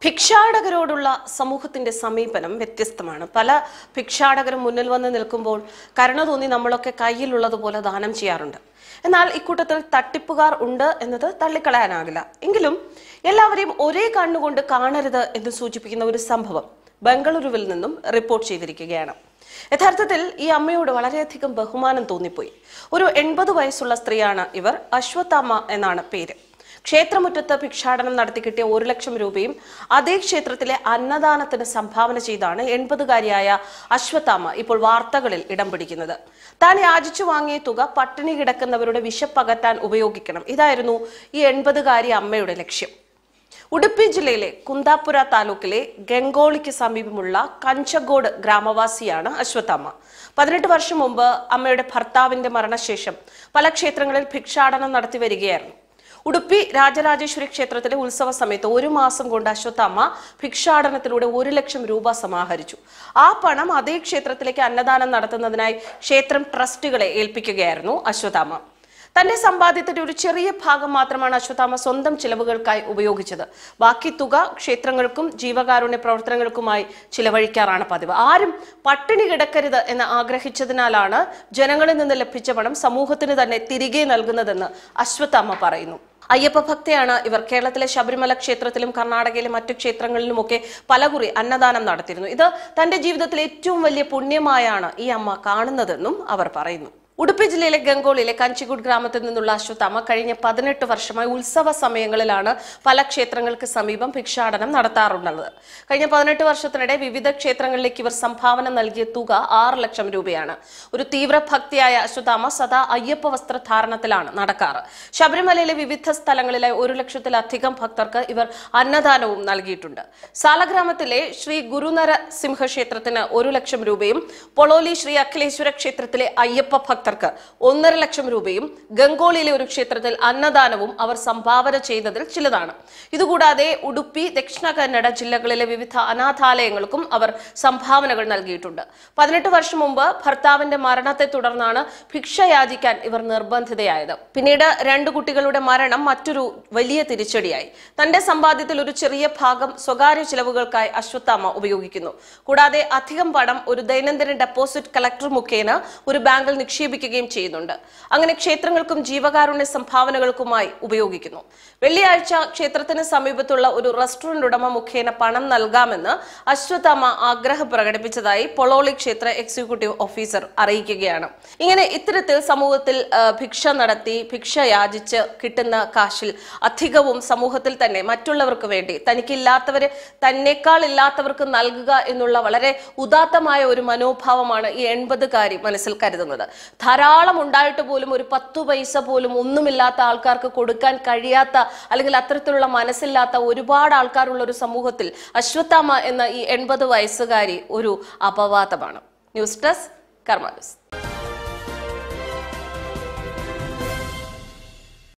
ഭിക്ഷാടകരോടുള്ള സമൂഹത്തിന്റെ സമീപനം വ്യത്യസ്തമാണ് പല ഭിക്ഷാടകരും മുന്നിൽ വന്ന് നിൽക്കുമ്പോൾ കരുണ തോന്നി നമ്മളൊക്കെ കയ്യിലുള്ളതുപോലെ ദാനം ചെയ്യാറുണ്ട് എന്നാൽ ഇക്കൂട്ടത്തിൽ തട്ടിപ്പുകാർ ഉണ്ട് എന്നത് തള്ളിക്കളയാനാകില്ല എങ്കിലും എല്ലാവരെയും ഒരേ കണ്ണുകൊണ്ട് കാണരുത് എന്ന് സൂചിപ്പിക്കുന്ന ഒരു സംഭവം ബംഗളൂരുവിൽ നിന്നും റിപ്പോർട്ട് ചെയ്തിരിക്കുകയാണ് യഥാർത്ഥത്തിൽ ഈ അമ്മയോട് വളരെയധികം ബഹുമാനം തോന്നിപ്പോയി ഒരു എൺപത് വയസ്സുള്ള സ്ത്രീയാണ് ഇവർ അശ്വത്ഥാമ്മ എന്നാണ് പേര് ക്ഷേത്രമുറ്റത്ത് ഭിക്ഷാടനം നടത്തി കിട്ടിയ ഒരു ലക്ഷം രൂപയും അതേ ക്ഷേത്രത്തിലെ അന്നദാനത്തിന് സംഭാവന ചെയ്താണ് എൺപതുകാരിയായ അശ്വത്ഥാമ്മ ഇപ്പോൾ വാർത്തകളിൽ ഇടം പിടിക്കുന്നത് താൻ യാചിച്ചു വാങ്ങിയ തുക പട്ടിണി കിടക്കുന്നവരുടെ വിശപ്പകറ്റാൻ ഉപയോഗിക്കണം ഇതായിരുന്നു ഈ എൺപതുകാരി അമ്മയുടെ ലക്ഷ്യം ഉടുപ്പി ജില്ലയിലെ കുന്താപുര താലൂക്കിലെ ഗംഗോളിക്ക് സമീപമുള്ള കഞ്ചഗോഡ് ഗ്രാമവാസിയാണ് അശ്വത്ഥാമ്മ പതിനെട്ട് വർഷം മുമ്പ് അമ്മയുടെ ഭർത്താവിന്റെ മരണശേഷം പല ക്ഷേത്രങ്ങളിൽ ഭിക്ഷാടനം നടത്തി വരികയായിരുന്നു ഉടുപ്പി രാജരാജേശ്വരി ക്ഷേത്രത്തിലെ ഉത്സവ സമയത്ത് ഒരു മാസം കൊണ്ട് അശ്വത്ഥാമ്മ ഭിക്ഷാടനത്തിലൂടെ ഒരു ലക്ഷം രൂപ സമാഹരിച്ചു ആ പണം അതേ ക്ഷേത്രത്തിലേക്ക് അന്നദാനം നടത്തുന്നതിനായി ക്ഷേത്രം ട്രസ്റ്റുകളെ ഏൽപ്പിക്കുകയായിരുന്നു അശ്വത്ഥാമ്മ തന്റെ സമ്പാദ്യത്തിന്റെ ഒരു ചെറിയ ഭാഗം മാത്രമാണ് അശ്വത്ഥാമ സ്വന്തം ചിലവുകൾക്കായി ഉപയോഗിച്ചത് ബാക്കി തുക ക്ഷേത്രങ്ങൾക്കും ജീവകാരുണ്യ പ്രവർത്തനങ്ങൾക്കുമായി ചിലവഴിക്കാറാണ് പതിവ് ആരും പട്ടിണി കിടക്കരുത് എന്ന് ആഗ്രഹിച്ചതിനാലാണ് ജനങ്ങളിൽ നിന്ന് ലഭിച്ച പണം സമൂഹത്തിന് തന്നെ തിരികെ നൽകുന്നതെന്ന് അശ്വത്ഥാമ പറയുന്നു അയ്യപ്പ ഭക്തയാണ് ഇവർ കേരളത്തിലെ ശബരിമല ക്ഷേത്രത്തിലും കർണാടകയിലെ മറ്റു ക്ഷേത്രങ്ങളിലുമൊക്കെ പലകുറി അന്നദാനം നടത്തിയിരുന്നു ഇത് തന്റെ ജീവിതത്തിലെ ഏറ്റവും വലിയ പുണ്യമായാണ് ഈ അമ്മ കാണുന്നതെന്നും അവർ പറയുന്നു ഉടുപ്പി ജില്ലയിലെ ഗംഗോളിലെ കഞ്ചിഗുഡ് ഗ്രാമത്തിൽ നിന്നുള്ള അശ്വത്ഥാമ കഴിഞ്ഞ പതിനെട്ട് വർഷമായി ഉത്സവ സമയങ്ങളിലാണ് പല ക്ഷേത്രങ്ങൾക്ക് സമീപം ഭിക്ഷാടനം നടത്താറുള്ളത് കഴിഞ്ഞ പതിനെട്ട് വർഷത്തിനിടെ വിവിധ ക്ഷേത്രങ്ങളിലേക്ക് ഇവർ സംഭാവന നൽകിയ തുക ആറ് ലക്ഷം രൂപയാണ് ഒരു തീവ്ര ഭക്തിയായ അശ്വത്ഥാമ സദാ അയ്യപ്പ വസ്ത്രധാരണത്തിലാണ് നടക്കാറ് ശബരിമലയിലെ വിവിധ സ്ഥലങ്ങളിലായി ഒരു ലക്ഷത്തിലധികം ഭക്തർക്ക് ഇവർ അന്നദാനവും നൽകിയിട്ടുണ്ട് സാലഗ്രാമത്തിലെ ശ്രീ ഗുരുനര സിംഹ ക്ഷേത്രത്തിന് ഒരു ലക്ഷം രൂപയും പൊളോലി ശ്രീ അഖിലേശ്വര ക്ഷേത്രത്തിലെ അയ്യപ്പ ഭക്തർക്ക് ഒന്നര ലക്ഷം രൂപയും ഗംഗോളിയിലെ ഒരു ക്ഷേത്രത്തിൽ അന്നദാനവും അവർ സംഭാവന ചെയ്തതിൽ ചിലതാണ് ഇതുകൂടാതെ ഉടുപ്പി ദക്ഷിണ കന്നഡ ജില്ലകളിലെ വിവിധ അനാഥാലയങ്ങൾക്കും അവർ സംഭാവനകൾ നൽകിയിട്ടുണ്ട് പതിനെട്ട് വർഷം മുമ്പ് ഭർത്താവിന്റെ മരണത്തെ തുടർന്നാണ് ഭിക്ഷ യാചിക്കാൻ ഇവർ നിർബന്ധിതയായത് പിന്നീട് രണ്ടു കുട്ടികളുടെ മരണം മറ്റൊരു വലിയ തിരിച്ചടിയായി തന്റെ സമ്പാദ്യത്തിൽ ഒരു ചെറിയ ഭാഗം സ്വകാര്യ ചിലവുകൾക്കായി അശ്വത്ഥാമ ഉപയോഗിക്കുന്നു കൂടാതെ അധികം പണം ഒരു ദൈനംദിന ഡെപ്പോസിറ്റ് കളക്ടർ മുഖേന ഒരു ബാങ്കിൽ നിക്ഷേപിക്കുകയും ചെയ്യുന്നുണ്ട് അങ്ങനെ ക്ഷേത്രങ്ങൾക്കും ജീവകാരുണ്യ സംഭാവനകൾക്കുമായി ഉപയോഗിക്കുന്നു വെള്ളിയാഴ്ച ക്ഷേത്രത്തിന് സമീപത്തുള്ള ഒരു റെസ്റ്റോറന്റ് ഉടമ മുഖേന പണം നൽകാമെന്ന് അശ്വത്ഥാമ ആഗ്രഹം പ്രകടിപ്പിച്ചതായി പൊളോളി ക്ഷേത്ര എക്സിക്യൂട്ടീവ് ഓഫീസർ അറിയിക്കുകയാണ് ഇങ്ങനെ ഇത്തരത്തിൽ സമൂഹത്തിൽ ആ, ഭിക്ഷ നടത്തി ഭിക്ഷ യാചിച്ച് കിട്ടുന്ന കാശിൽ അധികവും സമൂഹത്തിൽ തന്നെ മറ്റുള്ളവർക്ക് വേണ്ടി തനിക്കില്ലാത്തവര് തന്നെക്കാൾ ഇല്ലാത്തവർക്ക് നൽകുക എന്നുള്ള വളരെ ഉദാത്തമായ ഒരു മനോഭാവമാണ് ഈ എൺപതുകാരി മനസ്സിൽ കരുതുന്നത് ധാരാളം ഉണ്ടായിട്ട് പോലും ഒരു പത്തു പൈസ പോലും ഒന്നുമില്ലാത്ത ആൾക്കാർക്ക് കൊടുക്കാൻ കഴിയാത്ത അല്ലെങ്കിൽ അത്തരത്തിലുള്ള മനസ്സില്ലാത്ത ഒരുപാട് ആൾക്കാരുള്ള ഒരു സമൂഹത്തിൽ അശ്വത്ഥാമ എന്ന ഈ എൺപത് വയസ്സുകാരി ഒരു അപവാദമാണ് ന്യൂസ് ഡെസ്ക് കർമ്മ ന്യൂസ്